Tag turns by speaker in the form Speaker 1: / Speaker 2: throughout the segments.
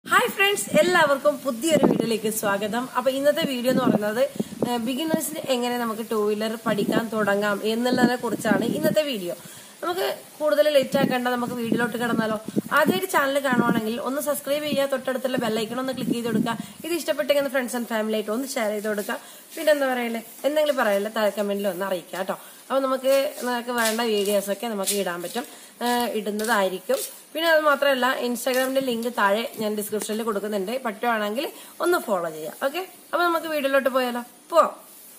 Speaker 1: Hi friends എല്ലാവർക്കും പുതിയൊരു വീഡിയോയിലേക്ക് സ്വാഗതം അപ്പൊ ഇന്നത്തെ വീഡിയോ എന്ന് പറയുന്നത് ബിഗിനേഴ്സിന് എങ്ങനെ നമുക്ക് ടൂ വീലർ പഠിക്കാൻ തുടങ്ങാം എന്നുള്ളതിനെ കുറിച്ചാണ് ഇന്നത്തെ വീഡിയോ നമുക്ക് കൂടുതൽ ലേറ്റ് ആക്കേണ്ട നമുക്ക് വീഡിയോയിലോട്ട് കിടന്നാലോ ആദ്യമായിട്ട് ചാനൽ കാണുവാണെങ്കിൽ ഒന്ന് സബ്സ്ക്രൈബ് ചെയ്യുക തൊട്ടടുത്തുള്ള ബെല്ലൈക്കൺ ഒന്ന് ക്ലിക്ക് ചെയ്ത് കൊടുക്കുക ഇത് ഇഷ്ടപ്പെട്ടെങ്കിൽ ഫ്രണ്ട്സ് ആൻഡ് ഫാമിലി ആയിട്ട് ഒന്ന് ഷെയർ ചെയ്ത് കൊടുക്കുക പിന്നെ എന്താ പറയല്ലേ എന്തെങ്കിലും പറയല്ലേ താഴെ കമന്റിൽ ഒന്ന് അറിയിക്കാം കേട്ടോ അപ്പൊ നമുക്ക് നമുക്ക് വേണ്ട വീഡിയോസ് ഒക്കെ നമുക്ക് ഇടാൻ പറ്റും ഏഹ് ഇടുന്നതായിരിക്കും പിന്നെ അത് മാത്രമല്ല ഇൻസ്റ്റാഗ്രാമിന്റെ ലിങ്ക് താഴെ ഞാൻ ഡിസ്ക്രിപ്ഷനിൽ കൊടുക്കുന്നുണ്ട് പറ്റുവാണെങ്കിൽ ഒന്ന് ഫോളോ ചെയ്യാം ഓക്കെ അപ്പൊ നമുക്ക് വീഡിയോയിലോട്ട് പോയാലോ പോവാം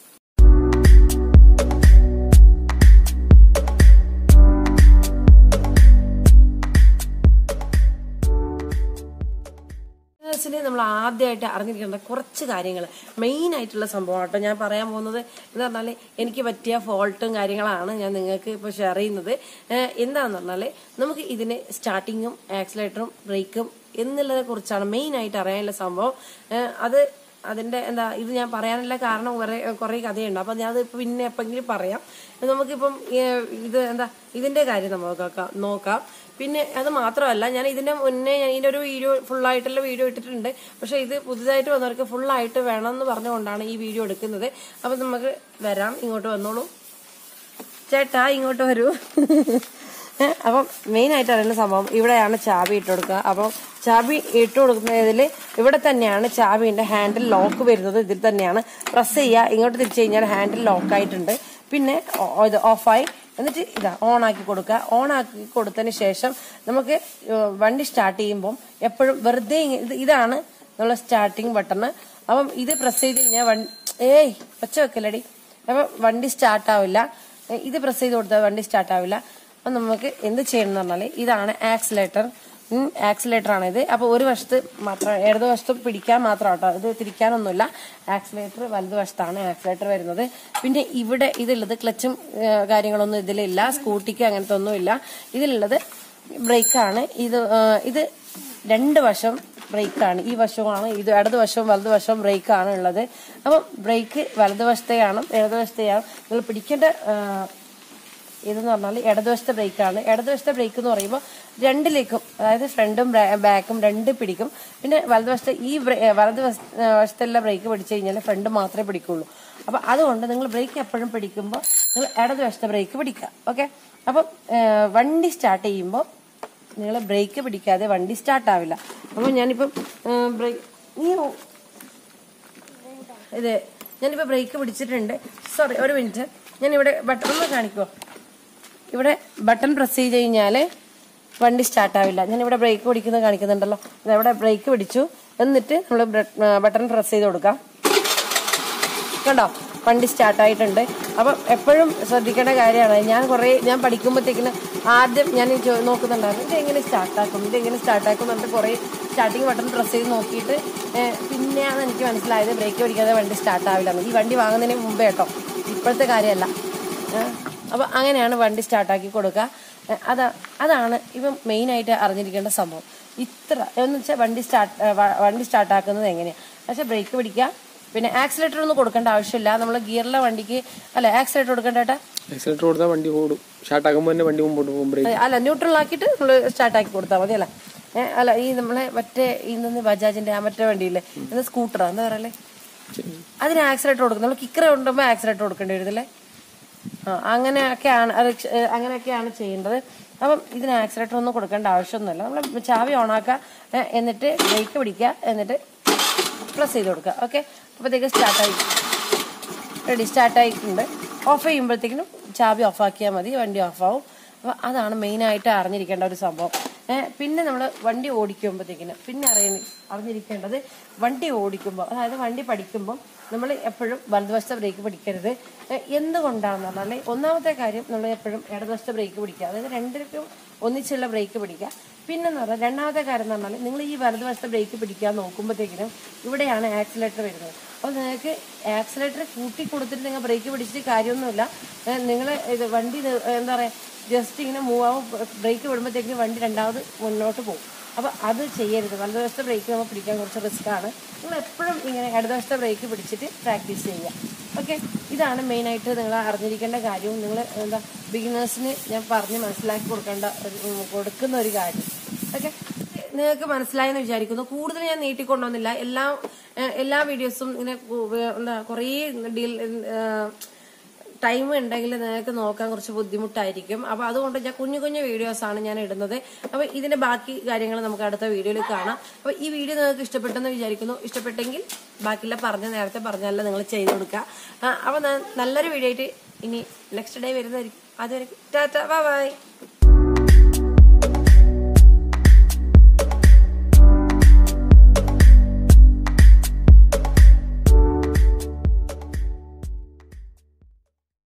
Speaker 1: ബിസിനസ്സിന് നമ്മൾ ആദ്യമായിട്ട് അറിഞ്ഞിരിക്കേണ്ട കുറച്ച് കാര്യങ്ങൾ മെയിൻ ആയിട്ടുള്ള സംഭവം കേട്ടോ ഞാൻ പറയാൻ പോകുന്നത് എന്ന് പറഞ്ഞാൽ എനിക്ക് പറ്റിയ ഫോൾട്ടും കാര്യങ്ങളാണ് ഞാൻ നിങ്ങൾക്ക് ഇപ്പോൾ ഷെയർ ചെയ്യുന്നത് ഏഹ് എന്താണെന്ന് പറഞ്ഞാൽ നമുക്ക് ഇതിന് സ്റ്റാർട്ടിങ്ങും ആക്സിലേറ്ററും ബ്രേക്കും എന്നുള്ളതിനെ കുറിച്ചാണ് മെയിൻ ആയിട്ട് അറിയാനുള്ള സംഭവം ഏഹ് അത് അതിന്റെ എന്താ ഇത് ഞാൻ പറയാനുള്ള കാരണം കുറെ കുറെ കഥയുണ്ട് അപ്പൊ ഞാൻ അത് പിന്നെ എപ്പെങ്കിലും പറയാം നമുക്കിപ്പം ഏഹ്, ഇത് എന്താ ഇതിന്റെ കാര്യം നമുക്ക് നോക്കാം പിന്നെ അത് മാത്രമല്ല ഞാൻ ഇതിന്റെ മുന്നേ ഞാൻ ഇതിന്റെ ഒരു വീഡിയോ ഫുള്ളായിട്ടുള്ള വീഡിയോ ഇട്ടിട്ടുണ്ട് പക്ഷെ ഇത് പുതുതായിട്ട് വന്നവർക്ക് ഫുള്ളായിട്ട് വേണം എന്ന് പറഞ്ഞുകൊണ്ടാണ് ഈ വീഡിയോ എടുക്കുന്നത് അപ്പൊ നമുക്ക് വരാം ഇങ്ങോട്ട് വന്നോളൂ ചേട്ടാ ഇങ്ങോട്ട് വരൂ ഏ, അപ്പം മെയിൻ ആയിട്ട് അറിയുന്ന സംഭവം ഇവിടെയാണ് ചാബി ഇട്ട് കൊടുക്കുക അപ്പം ചാബി ഇട്ട് കൊടുക്കുന്നതിൽ ഇവിടെ തന്നെയാണ് ചാബിന്റെ ഹാൻഡിൽ ലോക്ക് വരുന്നത് ഇതിൽ തന്നെയാണ് പ്രസ് ചെയ്യുക ഇങ്ങോട്ട് തിരിച്ചു കഴിഞ്ഞാൽ ഹാൻഡിൽ ലോക്ക് ആയിട്ടുണ്ട് പിന്നെ ഓ- ഇത് ഓഫായി എന്നിട്ട് ഇതാ ഓൺ ആക്കി കൊടുക്കുക ഓൺ ആക്കി കൊടുത്തതിന് ശേഷം നമുക്ക് ഏഹ്, വണ്ടി സ്റ്റാർട്ട് ചെയ്യുമ്പോൾ എപ്പോഴും വെറുതെ ഇങ്ങ- ഇത് ഇതാണ് നമ്മളെ സ്റ്റാർട്ടിങ് ബട്ടണ് അപ്പം ഇത് പ്രസ് ചെയ്ത് കഴിഞ്ഞാൽ വണ്ടി ഏയ് ഒച്ച വെക്കലടി അപ്പം വണ്ടി സ്റ്റാർട്ട് ആവില്ല ഏ, ഇത് പ്രസ് ചെയ്ത് കൊടുത്താൽ വണ്ടി സ്റ്റാർട്ട് ആവില്ല അപ്പം നമുക്ക് എന്ത് ചെയ്യണം എന്ന് പറഞ്ഞാൽ ഇതാണ് ആക്സിലേറ്റർ ആക്സിലേറ്റർ ആണ് ഇത് അപ്പോൾ ഒരു വശത്ത് മാത്രം ഇടത് വശത്ത് പിടിക്കാൻ മാത്രം കേട്ടോ ഇത് തിരിക്കാനൊന്നുമില്ല ആക്സിലേറ്റർ വലതുവശത്താണ് ആക്സിലേറ്റർ വരുന്നത് പിന്നെ ഇവിടെ ഇതിലുള്ളത് ക്ലച്ചും ഏ, കാര്യങ്ങളൊന്നും ഇതിലില്ല സ്കൂട്ടിക്ക് അങ്ങനത്തെ ഒന്നുമില്ല ഇതിലുള്ളത് ബ്രേക്കാണ് ഇത് ഏ, ഇത് രണ്ട് വശം ബ്രേക്കാണ് ഈ വശവുമാണ് ഇത് ഇടതുവശവും വലതുവശവും ബ്രേക്കാണ് ഉള്ളത് അപ്പം ബ്രേക്ക് വലതുവശത്തെയാണ് ഇടതുവശത്തെയാണ് നിങ്ങൾ പിടിക്കേണ്ട ആ, ഇതെന്ന് പറഞ്ഞാൽ ഇടതുവശത്തെ ബ്രേക്കാണ് ഇടതുവശത്തെ ബ്രേക്ക് എന്ന് പറയുമ്പോൾ രണ്ടിലേക്കും അതായത് ഫ്രണ്ടും ബാക്കും രണ്ട് പിടിക്കും പിന്നെ വലതുവശത്തെ ഈ ബ്രേ- ഏ, വലതുവശ ഏ, വശത്തുള്ള ബ്രേക്ക് പിടിച്ചു കഴിഞ്ഞാൽ ഫ്രണ്ട് മാത്രമേ പിടിക്കുള്ളൂ അപ്പം അതുകൊണ്ട് നിങ്ങൾ ബ്രേക്ക് എപ്പോഴും പിടിക്കുമ്പോൾ നിങ്ങൾ ഇടതുവശത്തെ ബ്രേക്ക് പിടിക്കുക ഓക്കെ അപ്പം ഏ, വണ്ടി സ്റ്റാർട്ട് ചെയ്യുമ്പോൾ നിങ്ങൾ ബ്രേക്ക് പിടിക്കാതെ വണ്ടി സ്റ്റാർട്ട് ആവില്ല അപ്പോൾ ഞാനിപ്പം ബ്രേക്ക് നീ ഇത് ഞാനിപ്പോൾ ബ്രേക്ക് പിടിച്ചിട്ടുണ്ട് സോറി ഒരു മിനിറ്റ് ഞാനിവിടെ ബട്ടൺ ഒന്ന് കാണിക്കുമോ ഇവിടെ ബട്ടൺ പ്രസ് ചെയ്ത് കഴിഞ്ഞാൽ വണ്ടി സ്റ്റാർട്ട് ആവില്ല ഞാനിവിടെ ബ്രേക്ക് പിടിക്കുന്നത് കാണിക്കുന്നുണ്ടല്ലോ ദാ ഇവിടെ ബ്രേക്ക് പിടിച്ചു എന്നിട്ട് നമ്മൾ ബട്ടൺ പ്രസ് ചെയ്ത് കൊടുക്കാം കണ്ടോ വണ്ടി സ്റ്റാർട്ട് ആയിട്ടുണ്ട് അപ്പം എപ്പോഴും ശ്രദ്ധിക്കേണ്ട കാര്യമാണ് ഞാൻ കുറേ ഞാൻ പഠിക്കുമ്പോഴത്തേക്കിന് ആദ്യം ഞാൻ ചോ- നോക്കുന്നുണ്ടായിരുന്നു ഇത് എങ്ങനെ സ്റ്റാർട്ടാക്കും ഇത് എങ്ങനെ സ്റ്റാർട്ടാക്കും എന്നിട്ട് കുറേ സ്റ്റാർട്ടിങ് ബട്ടൺ പ്രസ് ചെയ്ത് നോക്കിയിട്ട് ഏഹ്, പിന്നെയാണ് എനിക്ക് മനസ്സിലായത് ബ്രേക്ക് പിടിക്കാതെ വണ്ടി സ്റ്റാർട്ട് ആവില്ല എന്ന്. ഈ വണ്ടി വാങ്ങുന്നതിന് മുമ്പേ കേട്ടോ ഇപ്പോഴത്തെ കാര്യമല്ല ഏഹ്, അപ്പം അങ്ങനെയാണ് വണ്ടി സ്റ്റാർട്ടാക്കി കൊടുക്കുക ഏഹ്, അതാ അതാണ് ഇപ്പം മെയിനായിട്ട് അറിഞ്ഞിരിക്കേണ്ട സംഭവം ഇത്ര എന്ന് വെച്ചാൽ വണ്ടി സ്റ്റാർട്ട് വണ്ടി സ്റ്റാർട്ടാക്കുന്നത് എങ്ങനെയാണ് പക്ഷെ ബ്രേക്ക് പിടിക്കുക പിന്നെ ആക്സിലേറ്റർ ഒന്നും കൊടുക്കേണ്ട ആവശ്യമില്ല നമ്മൾ ഗിയറിലെ വണ്ടിക്ക് അല്ല ആക്സിലേറ്റർ കൊടുക്കണ്ട ഏട്ടാ
Speaker 2: ആക്സിലേറ്റർ കൊടുത്താൽ വണ്ടി ഓടും സ്റ്റാർട്ടാക്കുമ്പോൾ തന്നെ വണ്ടി മുമ്പോട്ട് പോകും ബ്രേക്ക്
Speaker 1: അല്ല ന്യൂട്രൽ ആക്കിയിട്ട് നമ്മൾ സ്റ്റാർട്ട് ആക്കി കൊടുത്താൽ മതി അല്ല ഏ, അല്ല ഈ നമ്മളെ മറ്റേ ഇന്ന് ബജാജിന്റെ ആ മറ്റേ വണ്ടിയില്ലേ ഇത് സ്കൂട്ടറാ എന്താ പറയല്ലേ അതിന് ആക്സിലേറ്റർ കൊടുക്കും നമ്മൾ കിക്കർ കൊണ്ടുമ്പോൾ ആക്സിലേറ്റർ കൊടുക്കേണ്ടി വരുന്നില്ലേ ആ അങ്ങനെയൊക്കെയാണ് അത് ക്ഷ- ഏ, അങ്ങനെയൊക്കെയാണ് ചെയ്യേണ്ടത് അപ്പം ഇതിന് ആക്സിലേറ്റർ ഒന്നും കൊടുക്കേണ്ട ആവശ്യമൊന്നുമില്ല നമ്മൾ ചാവി ഓണാക്കുക ഏ, എന്നിട്ട് ബ്രേക്ക് പിടിക്കുക എന്നിട്ട് പ്രസ് ചെയ്ത് കൊടുക്കുക ഓക്കെ അപ്പോഴത്തേക്ക് സ്റ്റാർട്ടായി റെഡി സ്റ്റാർട്ടായിട്ടുണ്ട് ഓഫ് ചെയ്യുമ്പോഴത്തേക്കിനും ചാബി ഓഫ് ആക്കിയാൽ മതി വണ്ടി ഓഫാവും അപ്പോൾ അതാണ് മെയിനായിട്ട് അറിഞ്ഞിരിക്കേണ്ട ഒരു സംഭവം ഏഹ് പിന്നെ നമ്മൾ വണ്ടി ഓടിക്കുമ്പോഴത്തേക്കിന് പിന്നെ അറിയ അറിഞ്ഞിരിക്കേണ്ടത് വണ്ടി ഓടിക്കുമ്പോൾ അതായത് വണ്ടി പഠിക്കുമ്പോൾ നമ്മൾ എപ്പോഴും വലതുവശത്തെ ബ്രേക്ക് പിടിക്കരുത് ഏഹ് എന്തുകൊണ്ടാണെന്ന് പറഞ്ഞാൽ ഒന്നാമത്തെ കാര്യം നമ്മൾ എപ്പോഴും ഇടതുവശത്തെ ബ്രേക്ക് പിടിക്കുക അതായത് രണ്ടിനും ഒന്നിച്ചുള്ള ബ്രേക്ക് പിടിക്കുക പിന്നെന്ന് പറഞ്ഞാൽ രണ്ടാമത്തെ കാര്യം എന്ന് പറഞ്ഞാൽ നിങ്ങൾ ഈ വലതുവശത്തെ ബ്രേക്ക് പിടിക്കാൻ നോക്കുമ്പോഴത്തേക്കിനും ഇവിടെയാണ് ആക്സിലേറ്റർ വരുന്നത് അപ്പോൾ നിങ്ങൾക്ക് ആക്സിലേറ്റർ കൂട്ടി കൊടുത്തിട്ട് നിങ്ങൾ ബ്രേക്ക് പിടിച്ചിട്ട് കാര്യമൊന്നുമില്ല നിങ്ങൾ ഇത് വണ്ടി നി- എന്താ പറയുക ജസ്റ്റ് ഇങ്ങനെ മൂവ് ആവും ബ്രേക്ക് വിടുമ്പോഴത്തേക്കും വണ്ടി രണ്ടാമത് മുന്നോട്ട് പോകും അപ്പോൾ അത് ചെയ്യരുത് വലതുവശത്തെ ബ്രേക്ക് നമ്മൾ പിടിക്കാൻ കുറച്ച് റിസ്ക് ആണ് നിങ്ങൾ എപ്പോഴും ഇങ്ങനെ ഇടതുവശത്തെ ബ്രേക്ക് പിടിച്ചിട്ട് പ്രാക്ടീസ് ചെയ്യുക ഓക്കെ ഇതാണ് മെയിനായിട്ട് നിങ്ങൾ അറിഞ്ഞിരിക്കേണ്ട കാര്യവും നിങ്ങൾ എന്താ ബിഗിനേഴ്സിന് ഞാൻ പറഞ്ഞ് മനസ്സിലാക്കി കൊടുക്കേണ്ട ഒരു- ഉം, കൊടുക്കുന്ന ഒരു കാര്യം ഓക്കെ നിങ്ങൾക്ക് മനസ്സിലായെന്ന് വിചാരിക്കുന്നു കൂടുതൽ ഞാൻ നീട്ടിക്കൊണ്ടൊന്നില്ല എല്ലാ ഏഹ്, എല്ലാ വീഡിയോസും ഇങ്ങനെ കു- വേ- എന്താ കുറേ ഡീൽ ടൈം ഉണ്ടെങ്കിൽ നിങ്ങൾക്ക് നോക്കാൻ കുറച്ച് ബുദ്ധിമുട്ടായിരിക്കും അപ്പൊ അതുകൊണ്ട് ഞാൻ കുഞ്ഞു കുഞ്ഞു വീഡിയോസ് ആണ് ഞാൻ ഇടുന്നത് അപ്പൊ ഇതിന്റെ ബാക്കി കാര്യങ്ങൾ നമുക്ക് അടുത്ത വീഡിയോയിൽ കാണാം അപ്പൊ ഈ വീഡിയോ നിങ്ങൾക്ക് ഇഷ്ടപ്പെട്ടെന്ന് വിചാരിക്കുന്നു ഇഷ്ടപ്പെട്ടെങ്കിൽ ബാക്കിയുള്ള പറഞ്ഞ നേരത്തെ പറഞ്ഞല്ല നിങ്ങൾ ചെയ്ത് കൊടുക്കുക ആ, അപ്പൊ ഞാൻ നല്ലൊരു വീഡിയോ ആയിട്ട് ഇനി നെക്സ്റ്റ് ഡേ വരുന്നതായിരിക്കും അതുവരെ ടാറ്റ ബൈ